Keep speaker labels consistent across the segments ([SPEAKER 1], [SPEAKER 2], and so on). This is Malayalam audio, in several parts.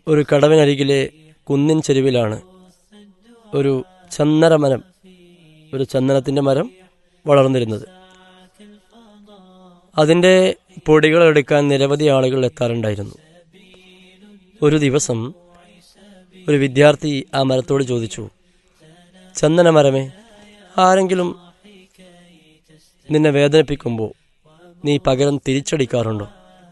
[SPEAKER 1] ഒരു കടവിനരികിലെ കുന്നിൻ ചെരുവിലാണ് ഒരു ചന്ദന മരം ഒരു ചന്ദനത്തിൻ്റെ മരം വളർന്നിരുന്നത് അതിൻ്റെ പൊടികൾ എടുക്കാൻ നിരവധി ആളുകൾ എത്താറുണ്ടായിരുന്നു ഒരു ദിവസം ഒരു വിദ്യാർത്ഥി ആ മരത്തോട് ചോദിച്ചു ചന്ദന മരമേ ആരെങ്കിലും നിന്നെ വേദനിപ്പിക്കുമ്പോൾ നീ പകരം തിരിച്ചടിക്കാറുണ്ടോ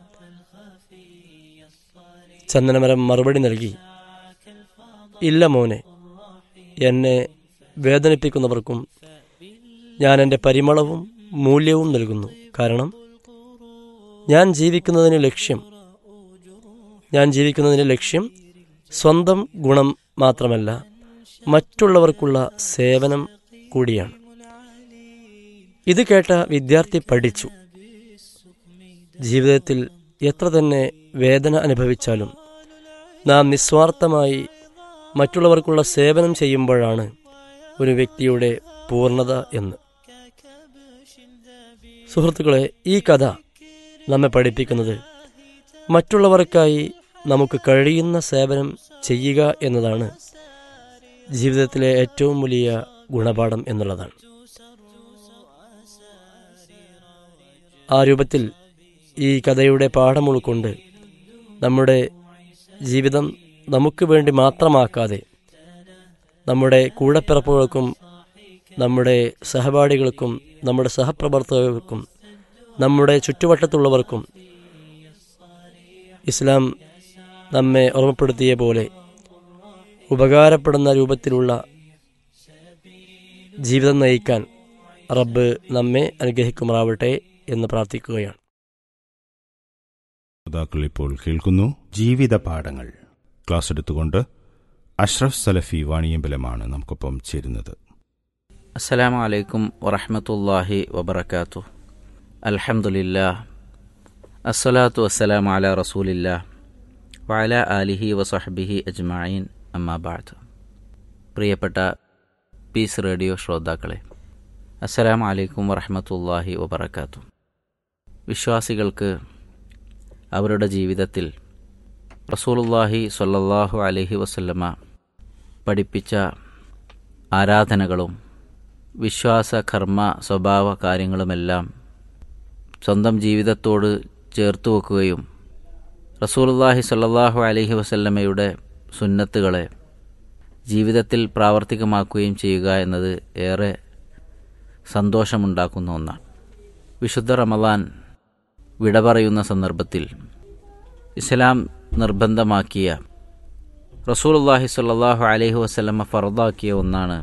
[SPEAKER 1] ചന്ദനമരം മറുപടി നൽകി ഇല്ല മോനെ എന്നെ വേദനിപ്പിക്കുന്നവർക്കും ഞാൻ എൻ്റെ പരിമളവും മൂല്യവും നൽകുന്നു കാരണം ഞാൻ ജീവിക്കുന്നതിന് ലക്ഷ്യം ഞാൻ ജീവിക്കുന്നതിന് ലക്ഷ്യം സ്വന്തം ഗുണം മാത്രമല്ല മറ്റുള്ളവർക്കുള്ള സേവനം കൂടിയാണ് ഇത് കേട്ട വിദ്യാർത്ഥി പഠിച്ചു ജീവിതത്തിൽ എത്ര തന്നെ വേദന അനുഭവിച്ചാലും നാം നിസ്വാർത്ഥമായി മറ്റുള്ളവർക്കുള്ള സേവനം ചെയ്യുമ്പോഴാണ് ഒരു വ്യക്തിയുടെ പൂർണ്ണത എന്ന് സുഹൃത്തുക്കളെ ഈ കഥ നമ്മെ പഠിപ്പിക്കുന്നത് മറ്റുള്ളവർക്കായി നമുക്ക് കഴിയുന്ന സേവനം ചെയ്യുക എന്നതാണ് ജീവിതത്തിലെ ഏറ്റവും വലിയ ഗുണപാഠം എന്നുള്ളതാണ് ആ രൂപത്തിൽ ഈ കഥയുടെ പാഠം ഉൾക്കൊണ്ട് നമ്മുടെ ജീവിതം നമുക്ക് വേണ്ടി മാത്രമാക്കാതെ നമ്മുടെ കൂടപ്പിറപ്പുകൾക്കും നമ്മുടെ സഹപാഠികൾക്കും നമ്മുടെ സഹപ്രവർത്തകർക്കും നമ്മുടെ ചുറ്റുവട്ടത്തുള്ളവർക്കും ഇസ്ലാം നമ്മെ ഓർമ്മപ്പെടുത്തിയ പോലെ ഉപകാരപ്പെടുന്ന രൂപത്തിലുള്ള ജീവിതം നയിക്കാൻ റബ്ബ് നമ്മെ അനുഗ്രഹിക്കുമാറാവട്ടെ എന്ന് പ്രാർത്ഥിക്കുകയാണ്
[SPEAKER 2] ശ്രോതാക്കൾ ഇപ്പോൾ കേൾക്കുന്നു
[SPEAKER 3] ജീവിത പാഠങ്ങൾ
[SPEAKER 2] ക്ലാസ് എടുത്തുകൊണ്ട് അഷ്റഫ് സലഫി വാണിയമ്പലമാണ് നമുക്കൊപ്പം ചേരുന്നത്
[SPEAKER 4] അസ്സലാമു അലൈക്കും വറഹമത്തല്ലാഹി വബർക്കാത്തു അൽഹംദുലില്ലാ അസ്സലാത്തു വസ്സലാം അല റസൂലില്ലാ വഅല ആലിഹി വസഹബിഹി അജ്മഈൻ അമ്മാബാദ് പ്രിയപ്പെട്ട പീസ് റേഡിയോ ശ്രോതാക്കളെ അസ്സലാമു അലൈക്കും വറഹമത്തല്ലാഹി വബർക്കാത്തു വിശ്വാസികൾക്ക് അവരുടെ ജീവിതത്തിൽ റസൂലുള്ളാഹി സ്വല്ലല്ലാഹു അലൈഹി വസല്ലമ പഠിപ്പിച്ച ആരാധനകളും വിശ്വാസ കർമ്മ സ്വഭാവ കാര്യങ്ങളുമെല്ലാം സ്വന്തം ജീവിതത്തോട് ചേർത്ത് വെക്കുകയും റസൂലുള്ളാഹി സ്വല്ലല്ലാഹു അലൈഹി വസല്ലമയുടെ സുന്നത്തുകളെ ജീവിതത്തിൽ പ്രാവർത്തികമാക്കുകയും ചെയ്യുക എന്നത് ഏറെ സന്തോഷമുണ്ടാക്കുന്ന ഒന്നാണ് വിശുദ്ധ റമദാൻ വിട പറയുന്ന സന്ദർഭത്തിൽ ഇസ്ലാം നിർബന്ധമാക്കിയ റസൂലുള്ളാഹി സ്വല്ലല്ലാഹു അലൈഹി വസല്ലമ ഫറദാക്കിയ ഒന്നാണ്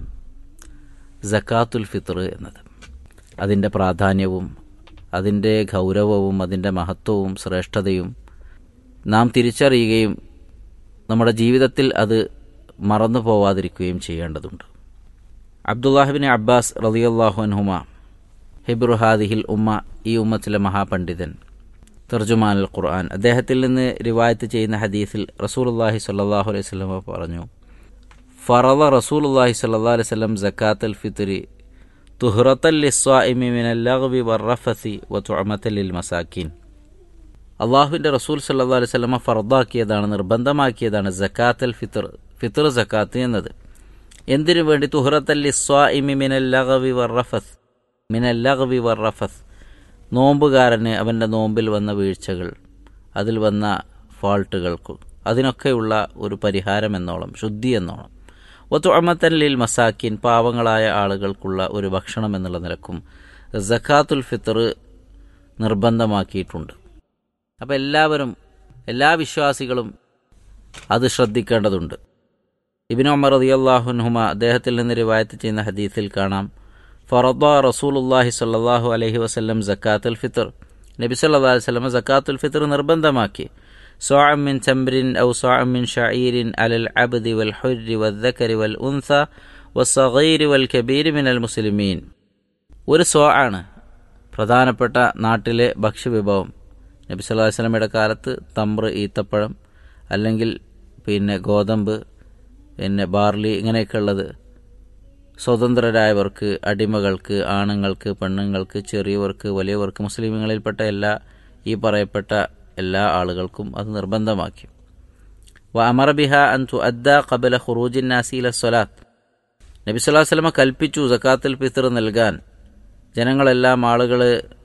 [SPEAKER 4] സക്കാത്തുൽ ഫിത്ർ എന്നത് അതിൻ്റെ പ്രാധാന്യവും അതിൻ്റെ ഗൗരവവും അതിൻ്റെ മഹത്വവും ശ്രേഷ്ഠതയും നാം തിരിച്ചറിയുകയും നമ്മുടെ ജീവിതത്തിൽ അത് മറന്നു പോവാതിരിക്കുകയും ചെയ്യേണ്ടതുണ്ട് അബ്ദുല്ലാഹിബിൻ അബ്ബാസ് റളിയല്ലാഹു അൻഹുമ ഹിബ്രു ഹാദിഹിൽ ഉമ്മ ഈ ഉമ്മത്തിലെ മഹാപണ്ഡിതൻ തർജുമാനുൽ ഖുർആൻ അദ്ദേഹത്തിൽ നിന്ന് റിവായത്ത് ചെയ്യുന്ന ഹദീസിൽ റസൂലുള്ളാഹി സ്വല്ലല്ലാഹു അലൈഹി വസല്ലം പറഞ്ഞു ഫറള റസൂലുള്ളാഹി സ്വല്ലല്ലാഹു അലൈഹി വസല്ലം സക്കാത്തുൽ ഫിത്രി തുഹ്റത്തൽ ലിസ്വാഇമി മിനൽ ലഗ്വി വറഫസി വതുഅമത്തൽ ലിൽ മസാക്കീൻ അള്ളാഹുവിൻ്റെ റസൂൽ സല്ലല്ലാഹു അലൈഹി വസല്ലമ ഫർദാക്കിയതാണ് നിർബന്ധമാക്കിയതാണ് സക്കാത്തുൽ ഫിത്ർ ഫിത്ർ സക്കാത്ത് എന്നത് എന്തിനു വേണ്ടി തുഹ്റത്തൽ ലിസ്വാഇമി മിനൽ ലഗ്വി വറഫസ് മിനൽ ലഗ്വി വറഫസ് നോമ്പുകാരന് അവൻ്റെ നോമ്പിൽ വന്ന വീഴ്ചകൾ അതിൽ വന്ന ഫാൾട്ടുകൾക്ക് അതിനൊക്കെയുള്ള ഒരു പരിഹാരം എന്നോളം ശുദ്ധി എന്നോളം ഒത്തു അമത്തല്ലിൽ മസാക്കിൻ പാവങ്ങളായ ആളുകൾക്കുള്ള ഒരു ഭക്ഷണം എന്നുള്ള നിലക്കും സക്കാത്തുൽ ഫിത്തർ നിർബന്ധമാക്കിയിട്ടുണ്ട് അപ്പോൾ എല്ലാവരും എല്ലാ വിശ്വാസികളും അത് ശ്രദ്ധിക്കേണ്ടതുണ്ട് ഇബിൻ ഉമർ റളിയല്ലാഹുൻഹുമ അദ്ദേഹത്തിൽ നിന്ന് റിവായത്ത് ചെയ്യുന്ന ഹദീസിൽ കാണാം ഫറദ റസൂലുല്ലാഹി സ്വല്ലല്ലാഹു അലൈഹി വസല്ലം സക്കാത്തുൽ ഫിത്ർ നബി സല്ലല്ലാഹു അലൈഹി വസല്ലം സക്കാത്തുൽ ഫിത്ർ നിർബന്ധമാക്കി സോഅം മിൻ ചംറിൻ ഔ സോഅം മിൻ ഷഈരിൻ അലൽ അബ്ദി വൽ ഹുർരി വദ്ദക്കരി വൽ ഉൻസ വസ്സഗീരി വൽ കബീരി മിനൽ മുസ്ലിമീൻ ഒരു സോ ആണ് പ്രധാനപ്പെട്ട നാട്ടിലെ ഭക്ഷ്യവിഭവം നബി സല്ലല്ലാഹു അലൈഹി വസല്ലമയുടെ കാലത്ത് തമ്ര ഈത്തപ്പഴം അല്ലെങ്കിൽ പിന്നെ ഗോതമ്പ് പിന്നെ ബാർലി ഇങ്ങനെയൊക്കെ ഉള്ളത് സ്വതന്ത്രരായവർക്ക് അടിമകൾക്ക് ആണുങ്ങൾക്ക് പെണ്ണുങ്ങൾക്ക് ചെറിയവർക്ക് വലിയവർക്ക് മുസ്ലിമുകളിൽപ്പെട്ട എല്ലാ ഈ പറയപ്പെട്ട എല്ലാ ആളുകൾക്കും അത് നിർബന്ധമാക്കി വ അമർ ബിഹ അൻ തു അദ്ദ കബല ഖുറൂജിൻ നാസീല സ്വലാത്ത് നബി സ്വല്ലല്ലാഹു അലൈഹി വസല്ലമ കൽപ്പിച്ചു സക്കാത്തുൽ ഫിത്ർ നൽകാൻ ജനങ്ങളെല്ലാം ആളുകൾ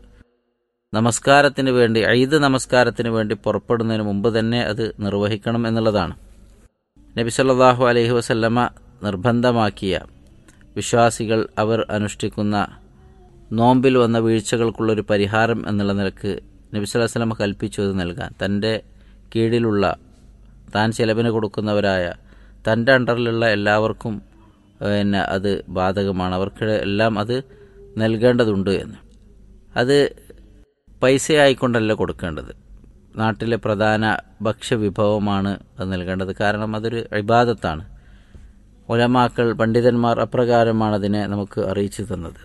[SPEAKER 4] നമസ്കാരത്തിന് വേണ്ടി ഈദ് നമസ്കാരത്തിന് വേണ്ടി പുറപ്പെടുന്നതിന് മുമ്പ് തന്നെ അത് നിർവഹിക്കണം എന്നുള്ളതാണ് നബി സല്ലല്ലാഹു അലൈഹി വസല്ലമ നിർബന്ധമാക്കിയ വിശ്വാസികൾ അവർ അനുഷ്ഠിക്കുന്ന നോമ്പിൽ വന്ന വീഴ്ചകൾക്കുള്ളൊരു പരിഹാരം എന്നുള്ള നിലക്ക് നബി സല്ലല്ലാഹു അലൈഹി വസല്ലമ കൽപ്പിച്ചു അത് നൽകാൻ തൻ്റെ കീഴിലുള്ള താൻ ചെലവിന് കൊടുക്കുന്നവരായ തൻ്റെ അണ്ടറിലുള്ള എല്ലാവർക്കും പിന്നെ അത് ബാധകമാണ് അവർക്ക് എല്ലാം അത് നൽകേണ്ടതുണ്ട് എന്ന് അത് പൈസയായിക്കൊണ്ടല്ല കൊടുക്കേണ്ടത് നാട്ടിലെ പ്രധാന ഭക്ഷ്യവിഭവമാണ് അത് നൽകേണ്ടത് കാരണം അതൊരു ഇബാദത്താണ് ഒലമാക്കൾ പണ്ഡിതന്മാർ അപ്രകാരമാണ് അതിനെ നമുക്ക് അറിയിച്ചു തന്നത്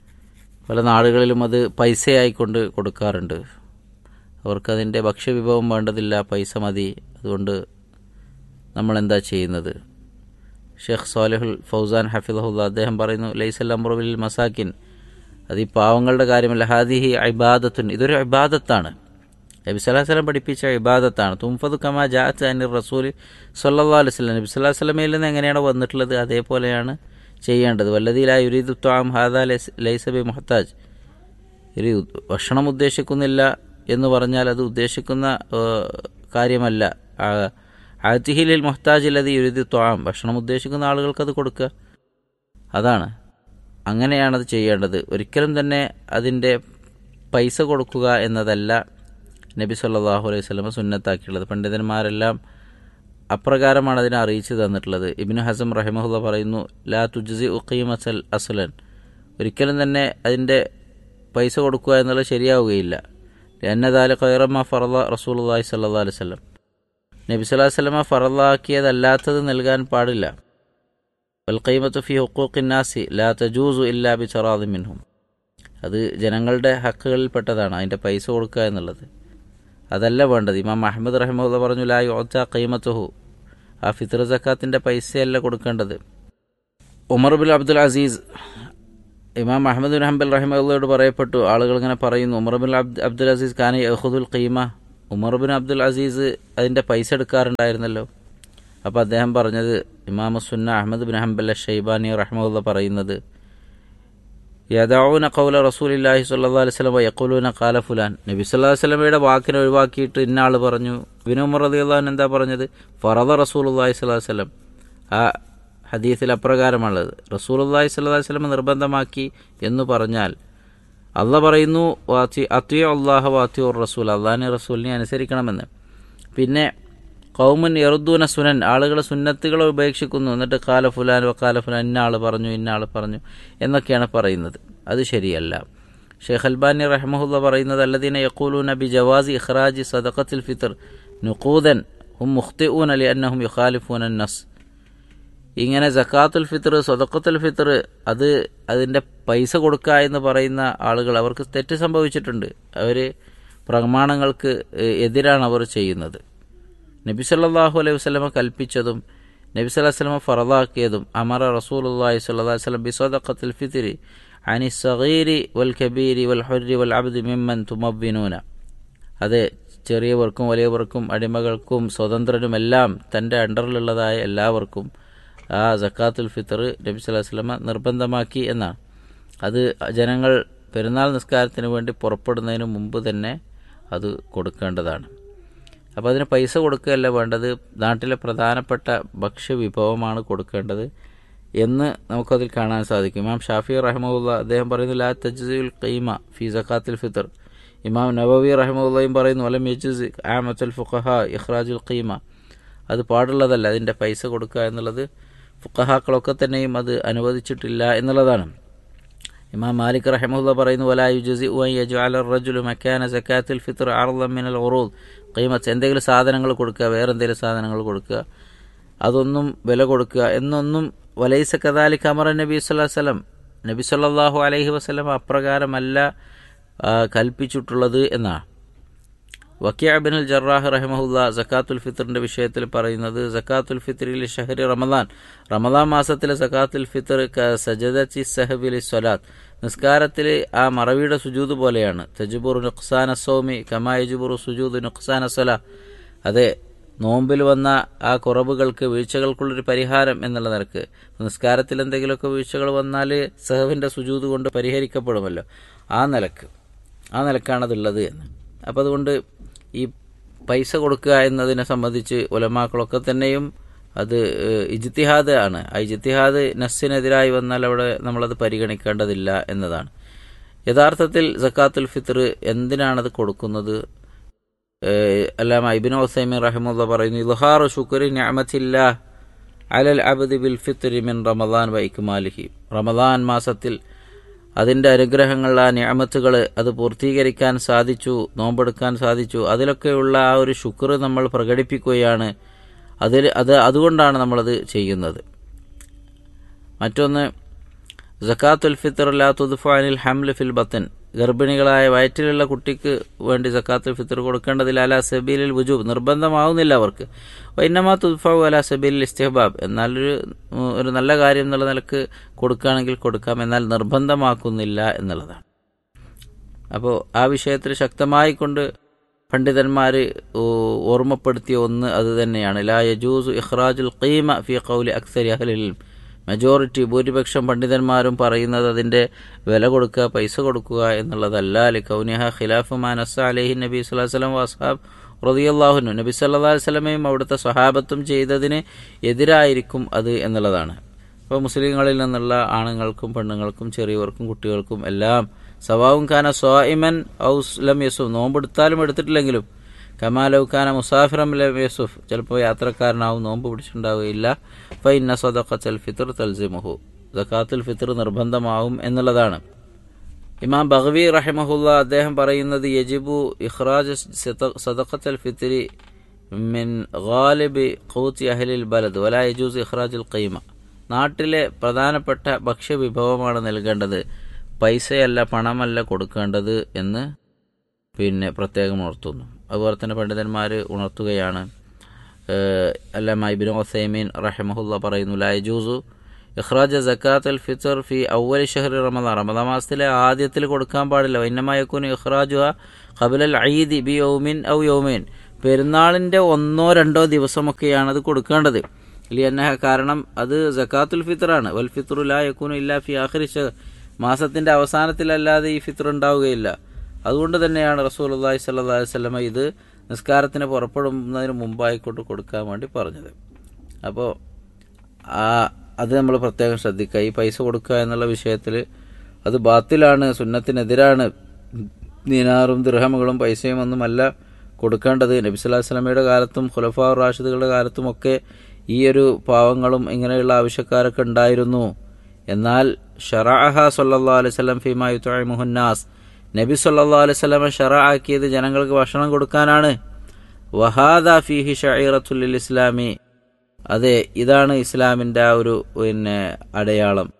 [SPEAKER 4] പല നാടുകളിലും അത് പൈസയായിക്കൊണ്ട് കൊടുക്കാറുണ്ട് അവർക്കതിൻ്റെ ഭക്ഷ്യവിഭവം വേണ്ടതില്ല പൈസ മതി അതുകൊണ്ട് നമ്മളെന്താ ചെയ്യുന്നത് ഷെയ്ഖ് സാലിഹുൽ ഫൗസാൻ ഹഫിദഹുല്ല അദ്ദേഹം പറയുന്നു ലൈസൽ അമ്രുവിൽ മസാക്കിൻ അത് ഈ പാവങ്ങളുടെ കാര്യമല്ല ഹാദിഹി ഇബാദത്തുൻ ഇതൊരു ഇബാദത്താണ് നബി സല്ലാഹു വസ്ലം പഠിപ്പിച്ച ഇബാദത്താണ് തുംഫദ് കമാ ജാത്ത് അനിർ റസൂൽ സല്ലാ അലൈഹി സ്വലം നബി സല്ലാഹു വസ്ലമയിൽ നിന്ന് എങ്ങനെയാണോ വന്നിട്ടുള്ളത് അതേപോലെയാണ് ചെയ്യേണ്ടത് വല്ലതില യുരീദ് ത്വാം ഹാദ ലൈസബി മുഹത്താജ് ഒരു ഭക്ഷണം ഉദ്ദേശിക്കുന്നില്ല എന്ന് പറഞ്ഞാൽ അത് ഉദ്ദേശിക്കുന്ന കാര്യമല്ല ആത്തിഹിലിൽ മുഹത്താജ് അല്ലത് യുരീദ് ത്വാം ഭക്ഷണം ഉദ്ദേശിക്കുന്ന ആളുകൾക്ക് അത് കൊടുക്കുക അതാണ് അങ്ങനെയാണത് ചെയ്യേണ്ടത് ഒരിക്കലും തന്നെ അതിൻ്റെ പൈസ കൊടുക്കുക എന്നതല്ല നബി സല്ലാഹു അലൈഹി സ്വലമ സുന്നത്താക്കിയുള്ളത് പണ്ഡിതന്മാരെല്ലാം അപ്രകാരമാണ് അതിനെ അറിയിച്ചു തന്നിട്ടുള്ളത് ഇബിന് ഹസം റഹിമഹുല്ല പറയുന്നു ലാ തുജ്സി ഉഖീം അസൽ അസുലൻ ഒരിക്കലും തന്നെ അതിൻ്റെ പൈസ കൊടുക്കുക എന്നുള്ളത് ശരിയാവുകയില്ല എന്നതാല് ഖൈറമ്മ ഫറല റസൂൽ അള്ളാഹി സല്ലാ അലൈഹി സ്വലം നബി സല്ലാഹു വല്ലമ ഫറലാക്കിയതല്ലാത്തത് നൽകാൻ പാടില്ല വൽക്കൈമത്ത് ഫി ഹുക്കൂഖിന്നാസി ലാ തജൂസു ഇല്ലാ ബി ചറാദി മിൻഹും അത് ജനങ്ങളുടെ ഹക്കുകളിൽപ്പെട്ടതാണ് അതിൻ്റെ പൈസ കൊടുക്കുക എന്നുള്ളത് അതല്ല വേണ്ടത് ഇമാം അഹമ്മദ് റഹ്മുല്ല പറഞ്ഞു ലാ യോച്ച കൈമത്തുഹു ആ ഫിത്ര സക്കാത്തിൻ്റെ പൈസയല്ല കൊടുക്കേണ്ടത് ഉമർ ബിൻ അബ്ദുൽ അസീസ് ഇമാം അഹമ്മദ് ബിൻ ഹംബൽ റഹിമുള്ളയോട് പറയപ്പെട്ടു ആളുകൾ ഇങ്ങനെ പറയുന്നു ഉമർ ബിൻ അബ്ദുൽ അസീസ് ഖാന യഹുദുൽ ഖീമ ഉമർ ബിൻ അബ്ദുൽ അസീസ് അതിൻ്റെ പൈസ എടുക്കാറുണ്ടായിരുന്നല്ലോ അപ്പോൾ അദ്ദേഹം പറഞ്ഞത് ഇമാമ സുന്ന അഹമ്മദ് ബിൻ ഹംബൽ ഷെയ്ബാനി റഹ്മുല്ല പറയുന്നത് യദാവുന കൗല റസൂലില്ലാഹി സല്ലാ അലൈഹി സ്വലം യക്കുലൂന കാല ഫുലാൻ നബി സല്ലാ വസ്ലമയുടെ വാക്കിനെ ഒഴിവാക്കിയിട്ട് ഇന്ന ആൾ പറഞ്ഞു വിനുമർ റതി അള്ളഹാൻ എന്താ പറഞ്ഞത് ഫറദ റസൂൽ അള്ളാഹി സ്വലാഹു വസ്ലം ആ ഹദീസിൽ അപ്രകാരമുള്ളത് റസൂൽ അള്ളാഹി സ്വല്ലാ വസ്ലം നിർബന്ധമാക്കി എന്ന് പറഞ്ഞാൽ അല്ല പറയുന്നു വാത്തി അത്യോ അള്ളാഹ വാത്തിയോ റസൂൽ അള്ളാഹിനെ റസൂലിനെ അനുസരിക്കണമെന്ന് പിന്നെ കൗമുൻ എറുദ്ദൂന സുനൻ ആളുകൾ സുന്നത്തുകളെ ഉപേക്ഷിക്കുന്നു എന്നിട്ട് കാല ഫുലാൻ വക്കാല ഫുലാൻ ഇന്ന ആൾ പറഞ്ഞു ഇന്ന ആൾ പറഞ്ഞു എന്നൊക്കെയാണ് പറയുന്നത് അത് ശരിയല്ല ഷെയ്ഖ് അൽബാനി റഹ്മുല്ല പറയുന്നത് അല്ലദീന യക്കൂലൂൻ ബി ജവാസി ഇഖ്റാജി സദഖത്തിൽ ഫിത്തർ നുഖൂദൻ ഹും മുഖ്തിഊൻ അലി അന്നഹും യുഖാലിഫൂൻ നസ് ഇങ്ങനെ ജക്കാത്തുൽ ഫിത്തർ സ്വതക്കത്തുൽ ഫിത്തർ അത് അതിൻ്റെ പൈസ കൊടുക്കുക എന്ന് പറയുന്ന ആളുകൾ അവർക്ക് തെറ്റ് സംഭവിച്ചിട്ടുണ്ട് അവർ പ്രമാണങ്ങൾക്ക് എതിരാണ് അവർ ചെയ്യുന്നത് നബി സല്ലാഹു അലൈഹി വസ്ലമ കൽപ്പിച്ചതും നബി സല്ലാ വസ്ലമ ഫറദാക്കിയതും അമറ റസൂലുല്ലാഹി സ്വല്ലാ വസ്ലം ബിസ്വദഖത്തിൽ ഫിത്തിരി അനി സഗീരി വൽ കബീരി വൽ ഹുരി വൽ അബ്ദി മിമ്മൻ തുമബിനൂന അതെ ചെറിയവർക്കും വലിയവർക്കും അടിമകൾക്കും സ്വതന്ത്രനുമെല്ലാം തൻ്റെ അണ്ടറിലുള്ളതായ എല്ലാവർക്കും ആ ജക്കാത്തുൽ ഫിത്തർ നബി സല്ലാ വസ്ലമ നിർബന്ധമാക്കി എന്നാണ് അത് ജനങ്ങൾ പെരുന്നാൾ നിസ്കാരത്തിന് വേണ്ടി പുറപ്പെടുന്നതിന് മുമ്പ് തന്നെ അത് കൊടുക്കേണ്ടതാണ് അപ്പോൾ അതിന് പൈസ കൊടുക്കുകയല്ല വേണ്ടത് നാട്ടിലെ പ്രധാനപ്പെട്ട ഭക്ഷ്യവിഭവമാണ് കൊടുക്കേണ്ടത് എന്ന് നമുക്കതിൽ കാണാൻ സാധിക്കും ഇമാം ഷാഫി റഹ്മുല്ല അദ്ദേഹം പറയുന്നു ലാ തജ്സുൽ ഖീമ ഫി സക്കാത്തുൽ ഫിത്തർ ഇമാം നബവി റഹ്മുല്ലയും പറയുന്നു അലം യജുസ് ആമത്തുൽ ഫുഖഹ ഇഖ്റാജുൽ ഖീമ അത് പാടുള്ളതല്ല അതിൻ്റെ പൈസ കൊടുക്കുക എന്നുള്ളത് ഫുഖഹാക്കളൊക്കെ തന്നെയും അത് അനുവദിച്ചിട്ടില്ല എന്നുള്ളതാണ് ഇമാം മാലിക് റഹമുല്ല പറയുന്നു വലാ യുജസി യജുഅല റജുലു മക്കാന സക്കാത്തുൽ ഫിത്ർ അർദം മിനൽ ഉറൂദ് ഖീമത്ത് എന്തെങ്കിലും സാധനങ്ങൾ കൊടുക്കുക വേറെ എന്തെങ്കിലും സാധനങ്ങൾ കൊടുക്കുക അതൊന്നും വില കൊടുക്കുക എന്നൊന്നും വലൈസ കദാലിക് അമർ നബി സ്വല്ലല്ലാഹു വസല്ലം നബി സല്ലല്ലാഹു അലൈഹി വസല്ലം അപ്രകാരമല്ല കൽപ്പിച്ചിട്ടുള്ളത് എന്നാണ് വക്കിയബിനുൽ ജറാഹ് റഹ്മഹുല്ല സക്കാത്തുൽ ഫിത്തറിന്റെ വിഷയത്തിൽ പറയുന്നത് സക്കാത്തുൽ ഫിത്തറിൽ ഷഹരി റമദാൻ റമദാൻ മാസത്തിലെ സക്കാത്തുൽ ഫിത്തർ സജദി സഹബിലി സ്വലാത്ത് നിസ്കാരത്തിൽ ആ മറവിയുടെ സുജൂദ് പോലെയാണ് തജുബുർ നുഖ്സാന സൗമി കമായജുബുർ സുജൂദ് നുഖ്സാന സ്വല അതെ നോമ്പിൽ വന്ന ആ കുറവുകൾക്ക് വീഴ്ചകൾക്കുള്ളൊരു പരിഹാരം എന്നുള്ള നിലക്ക് നിസ്കാരത്തിൽ എന്തെങ്കിലുമൊക്കെ വീഴ്ചകൾ വന്നാൽ സഹവിൻ്റെ സുജൂത് കൊണ്ട് പരിഹരിക്കപ്പെടുമല്ലോ ആ നിലക്ക് ആ നിലക്കാണതുള്ളത് എന്ന് അപ്പോൾ അതുകൊണ്ട് ഈ പൈസ കൊടുക്കുക എന്നതിനെ സംബന്ധിച്ച് ഉലമാക്കളൊക്കെ തന്നെയും അത് ഇജ്തിഹാദ് ആണ് ആ ഇജ്തിഹാദ് നസ്സിനെതിരായി വന്നാൽ അവിടെ നമ്മളത് പരിഗണിക്കേണ്ടതില്ല എന്നതാണ് യഥാർത്ഥത്തിൽ സക്കാത്തുൽ ഫിത്തർ എന്തിനാണത് കൊടുക്കുന്നത് അല്ലാമ ഇബിൻ ഒസൈമിൻ റഹിമുള്ള പറയുന്നു ഇൽഹാറു ശുക്രി ഞാമത്തില്ല അലൽ അബദ് ബിൽ ഫിത്രി മിൻ റമദാൻ വൈക്കുമാലിഹി റമദാൻ മാസത്തിൽ അതിൻ്റെ അനുഗ്രഹങ്ങൾ ആ ഞാമത്തുകൾ അത് പൂർത്തീകരിക്കാൻ സാധിച്ചു നോമ്പെടുക്കാൻ സാധിച്ചു അതിലൊക്കെയുള്ള ആ ഒരു ശുക്ർ നമ്മൾ പ്രകടിപ്പിക്കുകയാണ് അതിൽ അത് അതുകൊണ്ടാണ് നമ്മളത് ചെയ്യുന്നത് മറ്റൊന്ന് ജക്കാത്തുൽ ഫിത്തർ ലാ തുദ്ഫാനിൽ ഹംൽ ഫിൽ ബത്തൻ ഗർഭിണികളായ വയറ്റിലുള്ള കുട്ടിക്ക് വേണ്ടി സക്കാത്തുൽ ഫിത്തർ കൊടുക്കേണ്ടതിൽ അല സബീലിൽ വുജൂബ് നിർബന്ധമാവുന്നില്ല അവർക്ക് വൈനമാ തുദ്ഫാവു അല സബീലിൽ ഇസ്തിഹബാബ് എന്നാൽ ഒരു ഒരു നല്ല കാര്യം എന്നുള്ള നിലക്ക് കൊടുക്കുകയാണെങ്കിൽ കൊടുക്കാം എന്നാൽ നിർബന്ധമാക്കുന്നില്ല എന്നുള്ളതാണ് അപ്പോൾ ആ വിഷയത്തിൽ ശക്തമായി കൊണ്ട് പണ്ഡിതന്മാർ ഓർമ്മപ്പെടുത്തിയ ഒന്ന് അത് തന്നെയാണ് ലാ യജൂസു ഇഖ്റാജുൽ ഖീമ ഫി ഖൗലി അക്സരി അഹ്ലിൽ മെജോറിറ്റി ഭൂരിപക്ഷം പണ്ഡിതന്മാരും പറയുന്നത് അതിൻ്റെ വില കൊടുക്കുക പൈസ കൊടുക്കുക എന്നുള്ളതല്ല അലി കൗനിഹ ഖിലാഫ് മാനസ അലഹി നബി സ്വലാഹു വസ്ലം വസാബ് റതിയല്ലാഹുനു നബി സല്ലാ വസ്ലമയും അവിടുത്തെ സ്വഹാബത്തും ചെയ്തതിന് എതിരായിരിക്കും അത് എന്നുള്ളതാണ് അപ്പോൾ മുസ്ലിങ്ങളിൽ നിന്നുള്ള ആണുങ്ങൾക്കും പെണ്ണുങ്ങൾക്കും ചെറിയവർക്കും കുട്ടികൾക്കും എല്ലാം സവാവും ഖാന സ്വാഇമൻ ഔസ് ലം യസുഫ് നോമ്പെടുത്താലും എടുത്തിട്ടില്ലെങ്കിലും കമാലവ് ഖാന മുസാഫിറം ലം യസുഫ് ചിലപ്പോൾ യാത്രക്കാരനാവും നോമ്പ് പിടിച്ചിട്ടുണ്ടാവുകയില്ല ഫൈന്ന സദഖത്തൽ ഫിത്തർ തൽസിമുഹു സക്കാത്തുൽ ഫിത്തർ നിർബന്ധമാവും എന്നുള്ളതാണ് ഇമാം ബഹവി റഹിമഹുല്ല അദ്ദേഹം പറയുന്നത് യജിബു ഇഖ്റാജ് സദഖത്തൽ ഫിത്തിരി മിൻ ഗാലിബി ഖൂത്തി അഹലിൽ ബലദ് വല യജൂസ് ഇഖ്റാജുൽ ഖൈമ നാട്ടിലെ പ്രധാനപ്പെട്ട ഭക്ഷ്യവിഭവമാണ് നൽകേണ്ടത് പൈസയല്ല പണമല്ല കൊടുക്കേണ്ടത് എന്ന് പിന്നെ പ്രത്യേകം ഉണർത്തുന്നു അതുപോലെ തന്നെ പണ്ഡിതന്മാർ ഉണർത്തുകയാണ് അല്ലാമ ഇബിൻ ഒസൈമീൻ റഹമഹുല്ല പറയുന്നു ലായജൂസു ഇഖ്റാജ് ജക്കാത്ത് അൽ ഫിത്തർ ഫി ഔവൽ ഷഹറി റമദാൻ റമദാ മാസത്തിലെ ആദ്യത്തിൽ കൊടുക്കാൻ പാടില്ല വൈന്നമായക്കുന് ഇഖ്റാജു ഖബുലൽ ഐദി ബി യൗമിൻ ഔ യൗമീൻ പെരുന്നാളിൻ്റെ ഒന്നോ രണ്ടോ ദിവസമൊക്കെയാണ് അത് കൊടുക്കേണ്ടത് ലിയന്നഹ കാരണം അത് ജക്കാത്തുൽ ഫിത്തറാണ് വൽ ഫിത്രു ലാ യക്കൂനു ഇല്ലാ ഫി ആഖിരി ഷഹർ മാസത്തിന്റെ അവസാനത്തിലല്ലാതെ ഈ ഫിത്ർ ഉണ്ടാവുകയില്ല അതുകൊണ്ട് തന്നെയാണ് റസൂൽ അള്ളാഹി സല്ലാ വല്ലമ ഇത് നിസ്കാരത്തിന് പുറപ്പെടുന്നതിന് മുമ്പായിക്കൊണ്ട് കൊടുക്കാൻ വേണ്ടി പറഞ്ഞത് അപ്പോൾ ആ അത് നമ്മൾ പ്രത്യേകം ശ്രദ്ധിക്കുക ഈ പൈസ കൊടുക്കുക എന്നുള്ള വിഷയത്തിൽ അത് ബാത്തിലാണ് സുന്നത്തിനെതിരാണ് ദിനാറും ദിർഹമുകളും പൈസയും ഒന്നുമല്ല കൊടുക്കേണ്ടത് നബി സ്വല്ലാ വസ്ലമയുടെ കാലത്തും ഖുലഫാ റാഷിദുകളുടെ കാലത്തുമൊക്കെ ഈ ഒരു പാവങ്ങളും ഇങ്ങനെയുള്ള ആവശ്യക്കാരൊക്കെ ഉണ്ടായിരുന്നു എന്നാൽ ഷറാഹ സല്ലാ അലൈഹി സ്വലം ഫിമാ മുഹന്നാസ് നബി സല്ലാ അലൈഹി സ്വലമ ഷറ ആക്കിയത് ജനങ്ങൾക്ക് ഭക്ഷണം കൊടുക്കാനാണ് വഹാദ ഫിഹി ഷഈറത്തുൽ ഇസ്ലാമി അതെ ഇതാണ് ഇസ്ലാമിന്റെ ആ ഒരു പിന്നെ അടയാളം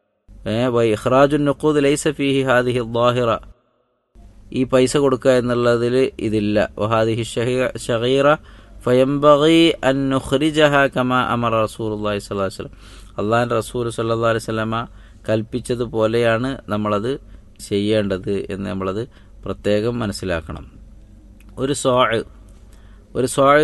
[SPEAKER 4] ഇഖ്റാജുൻ നുഖൂദ് ലൈസ ഫിഹി ഹാദിഹി ദ്വാഹിറ ഈ പൈസ കൊടുക്കുക എന്നുള്ളതിൽ ഇതില്ല വഹാദിഹി ഷഹീറ ഫയംബഗി അൻ നുഖ്രിജഹ കമ അമർ റസൂലുള്ളാഹി സ്വല്ലല്ലാഹു അലൈഹി വസല്ലം അള്ളാഹു റസൂൽ സല്ലല്ലാഹു അലൈഹി വസല്ലമ കൽപ്പിച്ചതുപോലെയാണ് നമ്മളത് ചെയ്യേണ്ടത് എന്ന് നമ്മളത് പ്രത്യേകം മനസ്സിലാക്കണം ഒരു സോഴ് ഒരു സോഴ്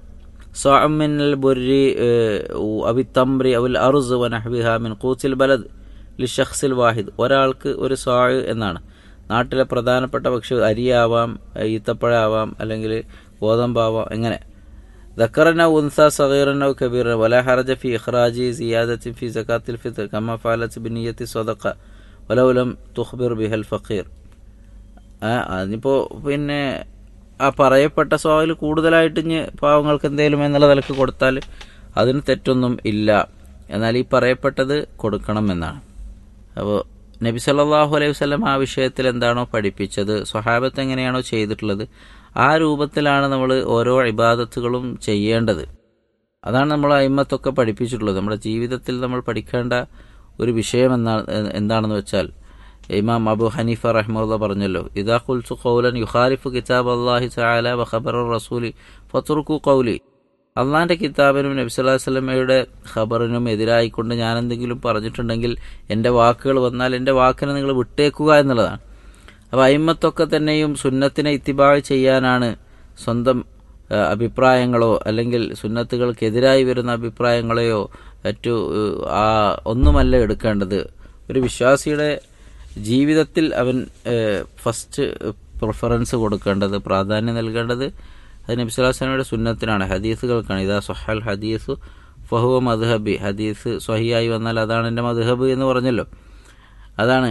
[SPEAKER 4] സോമിനൽ ബുരി അവി തംറി അവൽ അറുസ് വനഹ്ബിഹ മിൻ കൂച്ചിൽ ബലദ് ലി ഷഖ്സിൽ വാഹിദ് ഒരാൾക്ക് ഒരു സോഴ് എന്നാണ് നാട്ടിലെ പ്രധാനപ്പെട്ട പക്ഷി അരിയാവാം ഈത്തപ്പഴാവാം അല്ലെങ്കിൽ ഗോതമ്പാവാം എങ്ങനെ ذكرنا أنثى صغيرا أو كبيرا ولا حرج في إخراج زيادة في زكاة الفطر كما فعلت بنية صدقة ولو لم تخبر بها الفقير അതിപ്പോൾ പിന്നെ ആ പറയപ്പെട്ട സ്വാവിൽ കൂടുതലായിട്ട് ഇഞ്ഞ് പാവങ്ങൾക്ക് എന്തെങ്കിലും എന്നുള്ള നിലക്ക് കൊടുത്താൽ അതിന് തെറ്റൊന്നും ഇല്ല എന്നാൽ ഈ പറയപ്പെട്ടത് കൊടുക്കണം എന്നാണ് അപ്പോൾ നബി സല്ലാഹു അലൈഹി വസ്ലം ആ വിഷയത്തിൽ എന്താണോ പഠിപ്പിച്ചത് സ്വഹാബത്ത് എങ്ങനെയാണോ ചെയ്തിട്ടുള്ളത് ആ രൂപത്തിലാണ് നമ്മൾ ഓരോ ഇബാദത്തുകളും ചെയ്യേണ്ടത് അതാണ് നമ്മൾ അയിമത്തൊക്കെ പഠിപ്പിച്ചിട്ടുള്ളത് നമ്മുടെ ജീവിതത്തിൽ നമ്മൾ പഠിക്കേണ്ട ഒരു വിഷയം എന്നാ എന്താണെന്ന് വെച്ചാൽ ഇമാം അബു ഹനീഫ റഹ്മുള്ള പറഞ്ഞല്ലോ ഇദാ ഖുൽസു ഖൗലൻ യുഖാലിഫു കിതാബ് അള്ളാഹി തആല വ ഖബർ റസൂലി ഫതുർക്കു ഖൗലി അള്ളാഹിന്റെ കിതാബിനും നബി സല്ലല്ലാഹു അലൈഹി വസല്ലമയുടെ ഖബറിനും എതിരായിക്കൊണ്ട് ഞാൻ എന്തെങ്കിലും പറഞ്ഞിട്ടുണ്ടെങ്കിൽ എൻ്റെ വാക്കുകൾ വന്നാൽ എൻ്റെ വാക്കിനെ നിങ്ങൾ വിട്ടേക്കുക എന്നുള്ളതാണ് അപ്പോൾ അയിമത്തൊക്കെ തന്നെയും സുന്നത്തിനെ ഇത്തിബാഴ് ചെയ്യാനാണ് സ്വന്തം ആ, അഭിപ്രായങ്ങളോ അല്ലെങ്കിൽ സുന്നത്തുകൾക്കെതിരായി വരുന്ന അഭിപ്രായങ്ങളെയോ മറ്റു ഏഹ്, ആ ഒന്നുമല്ല എടുക്കേണ്ടത് ഒരു വിശ്വാസിയുടെ ജീവിതത്തിൽ അവൻ ഏഹ്, ഫസ്റ്റ് പ്രിഫറൻസ് കൊടുക്കേണ്ടത് പ്രാധാന്യം നൽകേണ്ടത് അത് നബി സ്വല്ലല്ലാഹു അലൈഹി വസല്ലമയുടെ സുന്നത്തിനാണ് ഹദീസുകൾക്കാണ് ഇതാ സൊഹൽ ഹദീസു ഫഹുവ മദ്ഹബി ഹദീസ് സ്വഹിയായി വന്നാൽ അതാണ് എൻ്റെ മദ്ഹബ് എന്ന് പറഞ്ഞല്ലോ അതാണ്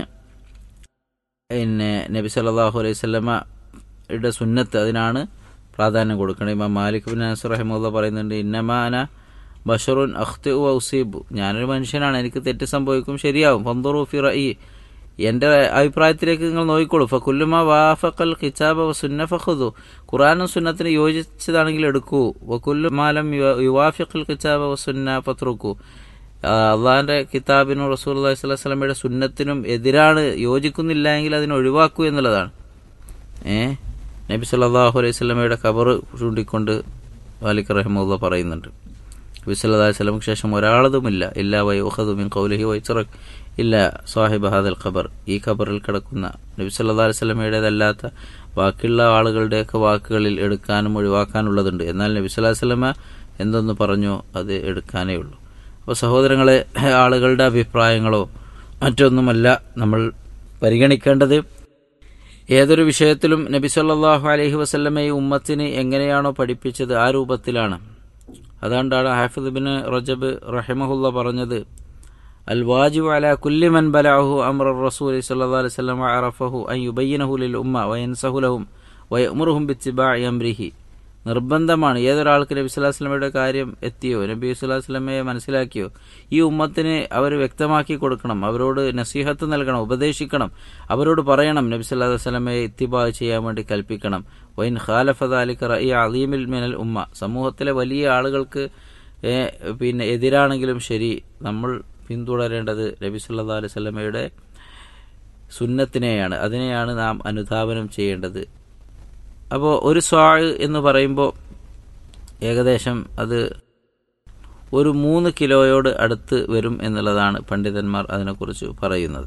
[SPEAKER 4] പിന്നെ നബി സല്ലല്ലാഹു അലൈഹി വസല്ലമയുടെ സുന്നത്ത് അതിനാണ് പ്രാധാന്യം കൊടുക്കണം ഇമാം മാലിക് ബിൻ അനസ് റഹിമുള്ള പറയുന്നുണ്ട് ഇന്നമാന ബഷറുൻ അഖ്തു ഔസീബു ഞാനൊരു മനുഷ്യനാണ് എനിക്ക് തെറ്റ് സംഭവിക്കും ശരിയാവും ഫന്ദുറു ഫി റഈ എൻ്റെ അഭിപ്രായത്തിലേക്ക് നിങ്ങൾ നോക്കിക്കോളൂ ഫക്കുല്ലുമ വാഫക്കൽ ഖിച്ചാബ വ സുന്ന ഫഖുദു ഖുറാനും സുന്നത്തിന് യോജിച്ചതാണെങ്കിൽ എടുക്കൂ വക്കുല്ലു മാലം യുവാഫിഖൽ ഖിച്ചാബ വ സുന്ന ഫത്രുക്കു അള്ളാഹിന്റെ കിതാബിനും റസൂൽ അള്ളാഹി സ്വലാഹു വസ്ലമയുടെ സുന്നത്തിനും എതിരാണ് യോജിക്കുന്നില്ല എങ്കിൽ അതിനെ ഒഴിവാക്കൂ എന്നുള്ളതാണ് ഏ നബി സല്ലല്ലാഹു അലൈഹി സ്വലമയുടെ കബർ ചൂണ്ടിക്കൊണ്ട് മാലിക് റഹ്മുള്ള പറയുന്നുണ്ട് നബി സല്ലല്ലാഹു അലൈഹി സ്വലമക്ക് ശേഷം ഒരാളതുമില്ല ഇല്ല വൈഹദു മിൻ കൗലിഹി വൈച്ചറക് ഇല്ല സാഹിബ് ഹാദൽ ഖബർ ഈ ഖബറിൽ കിടക്കുന്ന നബി സല്ലല്ലാഹു അലൈഹി സ്വലമയുടേതല്ലാത്ത ബാക്കിയുള്ള ആളുകളുടെയൊക്കെ വാക്കുകളിൽ എടുക്കാനും ഒഴിവാക്കാനുള്ളതുണ്ട് എന്നാൽ നബി സല്ലല്ലാഹു അലൈഹി സ്വലമ എന്തൊന്ന് പറഞ്ഞോ അത് എടുക്കാനേ ഉള്ളൂ അപ്പോൾ സഹോദരങ്ങളെ ആളുകളുടെ അഭിപ്രായങ്ങളോ മറ്റൊന്നുമല്ല നമ്മൾ പരിഗണിക്കേണ്ടത് ഏതൊരു വിഷയത്തിലും നബി സല്ലല്ലാഹു അലൈഹി വസല്ലമ ഈ ഉമ്മത്തിന് എങ്ങനെയാണോ പഠിപ്പിച്ചത് ആ രൂപത്തിലാണ് അതുകൊണ്ടാണ് ഹാഫിദ് ബിൻ റജബ് റഹിമഹുല്ല പറഞ്ഞത് അൽ വാജിബ് അല കുല്ലി മൻ ബലഅഹു അംറ റസൂൽ സല്ലല്ലാഹു അലൈഹി വസല്ലം വഅറഫഹു അൻ യുബയ്യിനഹു ലിൽ ഉമ്മ വയൻസഹു ലഹും വയഅമുറുഹും ബിത്തിബാഇ അംരിഹി നിർബന്ധമാണ് ഏതൊരാൾക്ക് നബി സ്വല്ലല്ലാഹു അലൈഹി വസല്ലമയുടെ കാര്യം എത്തിയോ നബി സ്വല്ലല്ലാഹു അലൈഹി വസല്ലമയെ മനസ്സിലാക്കിയോ ഈ ഉമ്മത്തിന് അവർ വ്യക്തമാക്കി കൊടുക്കണം അവരോട് നസീഹത്ത് നൽകണം ഉപദേശിക്കണം അവരോട് പറയണം നബി സല്ലല്ലാഹു അലൈഹി വസല്ലമയെ ഇത്തിബാ ചെയ്യാൻ വേണ്ടി കൽപ്പിക്കണം വൈൻ ഖാലഫ ദാലിക റഈ അലീമിൽ മിനൽ ഉമ്മ സമൂഹത്തിലെ വലിയ ആളുകൾക്ക് ഏ, പിന്നെ എതിരാണെങ്കിലും ശരി നമ്മൾ പിന്തുടരേണ്ടത് നബി സല്ലല്ലാഹു അലൈഹി വസല്ലമയുടെ സുന്നത്തിനെയാണ് അതിനെയാണ് നാം അനുധാവനം ചെയ്യേണ്ടത് അപ്പോൾ ഒരു സ്വാഴ് എന്ന് പറയുമ്പോൾ ഏകദേശം അത് ഒരു മൂന്ന് കിലോയോട് അടുത്ത് വരും എന്നുള്ളതാണ് പണ്ഡിതന്മാർ അതിനെക്കുറിച്ച് പറയുന്നത്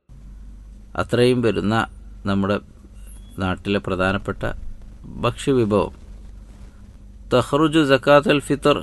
[SPEAKER 4] അത്രയും വരുന്ന നമ്മുടെ നാട്ടിലെ പ്രധാനപ്പെട്ട ഭക്ഷ്യവിഭവം തഹ്റുജു സക്കാത്ത് അൽ ഫിത്തർ